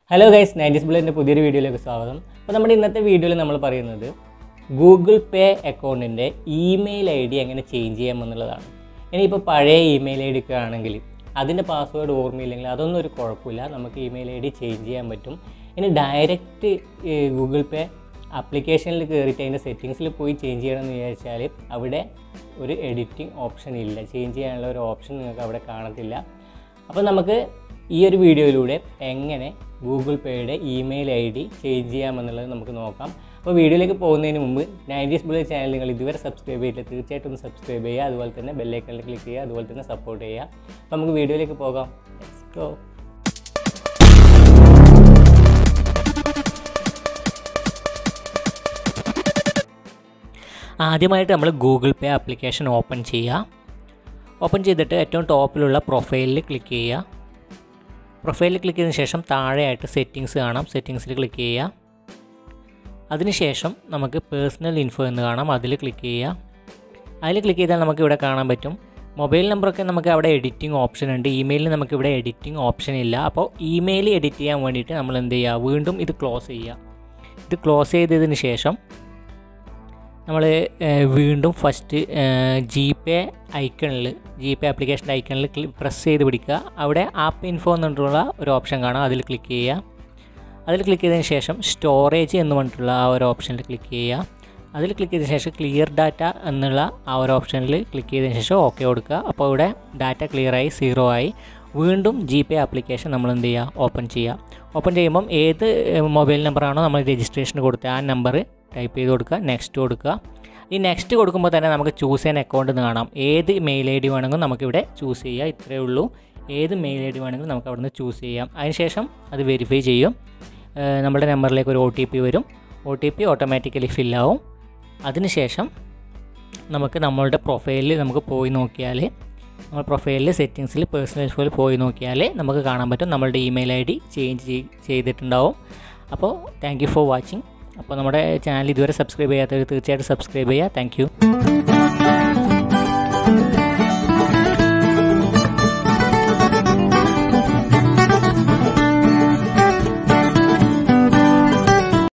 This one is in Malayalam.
ഹലോ ഗൈസ് നയൻറ്റീസ് ബുള്ളറ്റിൻ്റെ പുതിയൊരു വീഡിയോയിലേക്ക് സ്വാഗതം അപ്പോൾ നമ്മുടെ ഇന്നത്തെ വീഡിയോയിൽ നമ്മൾ പറയുന്നത് ഗൂഗിൾ പേ അക്കൗണ്ടിൻ്റെ ഇമെയിൽ ഐ ഡി എങ്ങനെ ചേഞ്ച് ചെയ്യാമെന്നുള്ളതാണ് ഇനിയിപ്പോൾ പഴയ ഇമെയിൽ ഐ ഡി ഒക്കെ ആണെങ്കിൽ അതിൻ്റെ പാസ്വേഡ് ഓർമ്മയില്ലെങ്കിൽ അതൊന്നും ഒരു കുഴപ്പമില്ല നമുക്ക് ഇമെയിൽ ഐ ഡി ചേഞ്ച് ചെയ്യാൻ പറ്റും ഇനി ഡയറക്റ്റ് ഗൂഗിൾ പേ ആപ്ലിക്കേഷനിൽ കയറിയിട്ട് അതിൻ്റെ സെറ്റിങ്സിൽ പോയി ചേഞ്ച് ചെയ്യണമെന്ന് വിചാരിച്ചാൽ അവിടെ ഒരു എഡിറ്റിംഗ് ഓപ്ഷൻ ഇല്ല ചേഞ്ച് ചെയ്യാനുള്ള ഒരു ഓപ്ഷൻ നിങ്ങൾക്ക് അവിടെ കാണത്തില്ല അപ്പോൾ നമുക്ക് ഈ ഒരു വീഡിയോയിലൂടെ എങ്ങനെ ഗൂഗിൾ പേയുടെ ഇമെയിൽ ഐ ഡി ചേഞ്ച് ചെയ്യാമെന്നുള്ളത് നമുക്ക് നോക്കാം അപ്പോൾ വീഡിയോയിലേക്ക് പോകുന്നതിന് മുമ്പ് നയൻറ്റീസ് ബുള്ളറ്റ് ചാനൽ നിങ്ങൾ ഇതുവരെ സബ്സ്ക്രൈബ് ചെയ്തില്ല തീർച്ചയായിട്ടും ഒന്ന് സബ്സ്ക്രൈബ് ചെയ്യുക അതുപോലെ തന്നെ ബെല്ലൈക്കണിൽ ക്ലിക്ക് ചെയ്യുക അതുപോലെ തന്നെ സപ്പോർട്ട് ചെയ്യുക അപ്പോൾ നമുക്ക് വീഡിയോയിലേക്ക് പോകാം Let's go. ആദ്യമായിട്ട് നമ്മൾ ഗൂഗിൾ പേ ആപ്ലിക്കേഷൻ ഓപ്പൺ ചെയ്യുക ഓപ്പൺ ചെയ്തിട്ട് ഏറ്റവും ടോപ്പിലുള്ള പ്രൊഫൈലിൽ ക്ലിക്ക് ചെയ്യുക പ്രൊഫൈലിൽ ക്ലിക്ക് ചെയ്തതിന് ശേഷം താഴെയായിട്ട് സെറ്റിങ്സ് കാണാം സെറ്റിങ്സിൽ ക്ലിക്ക് ചെയ്യുക അതിനുശേഷം നമുക്ക് പേഴ്സണൽ ഇൻഫോ എന്ന് കാണാം അതിൽ ക്ലിക്ക് ചെയ്യുക അതിൽ ക്ലിക്ക് ചെയ്താൽ നമുക്ക് ഇവിടെ കാണാൻ പറ്റും മൊബൈൽ നമ്പറൊക്കെ നമുക്ക് അവിടെ എഡിറ്റിംഗ് ഓപ്ഷൻ ഉണ്ട് ഇമെയിലിൽ നമുക്ക് ഇവിടെ എഡിറ്റിംഗ് ഓപ്ഷൻ ഇല്ല അപ്പോൾ ഇമെയിൽ എഡിറ്റ് ചെയ്യാൻ വേണ്ടിയിട്ട് നമ്മൾ എന്ത് ചെയ്യുക വീണ്ടും ഇത് ക്ലോസ് ചെയ്യുക ഇത് ക്ലോസ് ചെയ്തതിന് ശേഷം നമ്മൾ വീണ്ടും ഫസ്റ്റ് ജി പേ ഐക്കണിൽ ജി പേ ആപ്ലിക്കേഷൻ്റെ ഐക്കണിൽ പ്രസ് ചെയ്ത് പിടിക്കുക അവിടെ ആപ്പ് ഇൻഫോ എന്നുള്ള ഒരു ഓപ്ഷൻ കാണാം അതിൽ ക്ലിക്ക് ചെയ്യുക അതിൽ ക്ലിക്ക് ചെയ്തതിന് ശേഷം സ്റ്റോറേജ് എന്ന് പറഞ്ഞിട്ടുള്ള ആ ഒരു ഓപ്ഷനിൽ ക്ലിക്ക് ചെയ്യുക അതിൽ ക്ലിക്ക് ചെയ്തതിന് ശേഷം ക്ലിയർ ഡാറ്റ എന്നുള്ള ആ ഒരു ഓപ്ഷനിൽ ക്ലിക്ക് ചെയ്തതിന് ശേഷം ഓക്കെ കൊടുക്കുക അപ്പോൾ ഇവിടെ ഡാറ്റ ക്ലിയറായി സീറോ ആയി വീണ്ടും ജി പേ ആപ്ലിക്കേഷൻ നമ്മൾ എന്ത് ചെയ്യുക ഓപ്പൺ ചെയ്യുക ഓപ്പൺ ചെയ്യുമ്പം ഏത് മൊബൈൽ നമ്പറാണോ നമ്മൾ രജിസ്ട്രേഷൻ കൊടുത്തത് ആ നമ്പർ ടൈപ്പ് ചെയ്ത് കൊടുക്കുക നെക്സ്റ്റ് കൊടുക്കുക ഈ നെക്സ്റ്റ് കൊടുക്കുമ്പോൾ തന്നെ നമുക്ക് ചൂസ് ചെയ്യാൻ അക്കൗണ്ട് എന്ന് കാണാം ഏത് മെയിൽ ഐ ഡി വേണമെങ്കിലും നമുക്കിവിടെ ചൂസ് ചെയ്യാം ഇത്രയേ ഉള്ളൂ ഏത് മെയിൽ ഐ ഡി വേണമെങ്കിലും നമുക്ക് അവിടെ നിന്ന് ചൂസ് ചെയ്യാം അതിനുശേഷം അത് വെരിഫൈ ചെയ്യും ഏഹ് നമ്മുടെ നമ്പറിലേക്ക് ഒരു ഒ ടി പി വരും ഒ ടി പി ഓട്ടോമാറ്റിക്കലി ഫില്ലാവും അതിനുശേഷം നമുക്ക് നമ്മളുടെ പ്രൊഫൈലിൽ നമുക്ക് പോയി നോക്കിയാൽ നമ്മൾ പ്രൊഫൈലിൽ സെറ്റിങ്സിൽ പേഴ്സണൽ ഇൻഫോയിൽ പോയി നോക്കിയാൽ നമുക്ക് കാണാൻ പറ്റും നമ്മളുടെ ഇമെയിൽ ഐ ഡി ചേഞ്ച് ചെയ്തിട്ടുണ്ടാവും അപ്പോൾ താങ്ക് യു ഫോർ വാച്ചിങ് അപ്പോൾ നമ്മുടെ ചാനൽ ഇതുവരെ സബ്സ്ക്രൈബ് ചെയ്യാത്തവർ തീർച്ചയായിട്ടും സബ്സ്ക്രൈബ് ചെയ്യുക താങ്ക് യു